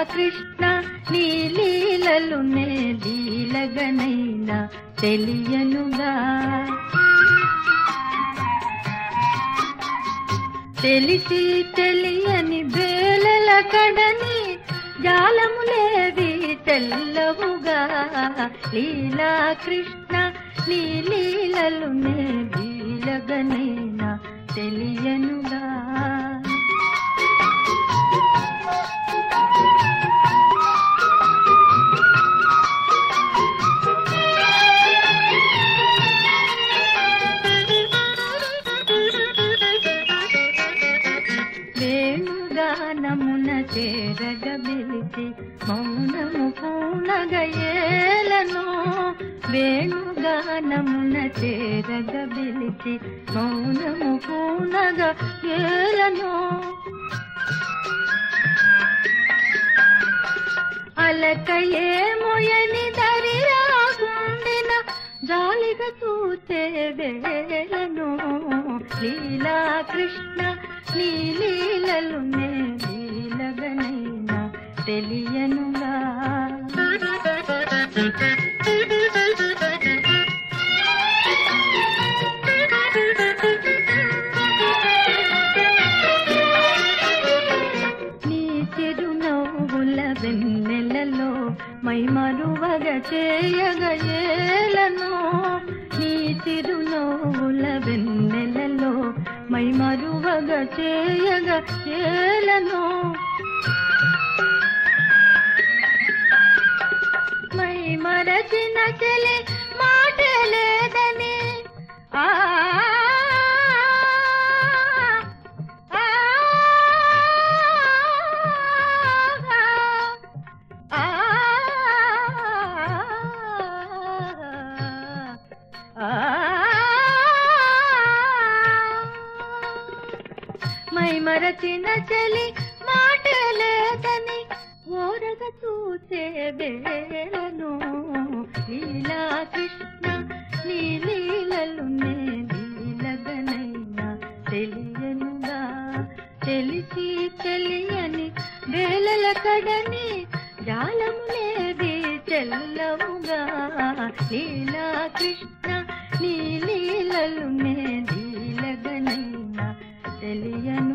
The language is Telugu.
కృష్ణ నీ లీలలు నే లీలగనైనా తెలియనుగా తెలిసి తెలియని బేలల కడని జాలములేవి తెల్లవుగా లీలా కృష్ణ నీ లీలలు నే లీలగనైనా తెలియనుగా వేణుగానమున చేరగ పిలిచి మౌనము పూనగయేలను వేణుగానమున చేరగ పిలిచి మౌనము పూనగ ఏలను అలకయే మొయని దరిరాగుండిన జాలిగా చూచే వేలను లీలా కృష్ణ నీ లీలలు నే లీలగనైనా తెలియనుగా నీ చిరునవ్వుల వెన్నెలలో మై మరువగ చేయగయేలను నీ చిరునవ్వుల వెన్నెలలో మై మరువగ చేయగ ఏలను మై మరచిన చెలి మాట లేదని ఆ ఆ, ఆ, ఆ, మై మరచిన చలి మాట లేదని ఓరగ చూసే వేళను లీలా కృష్ణ నీ లీలలు నే లీలగనైనా తెలియనుగా తెలిసి తెలియని వేళల కడని జాలములేది చెల్లవుగా లీలా కృష్ణ నీ లీలలు నే లీలగనైనా తెలియను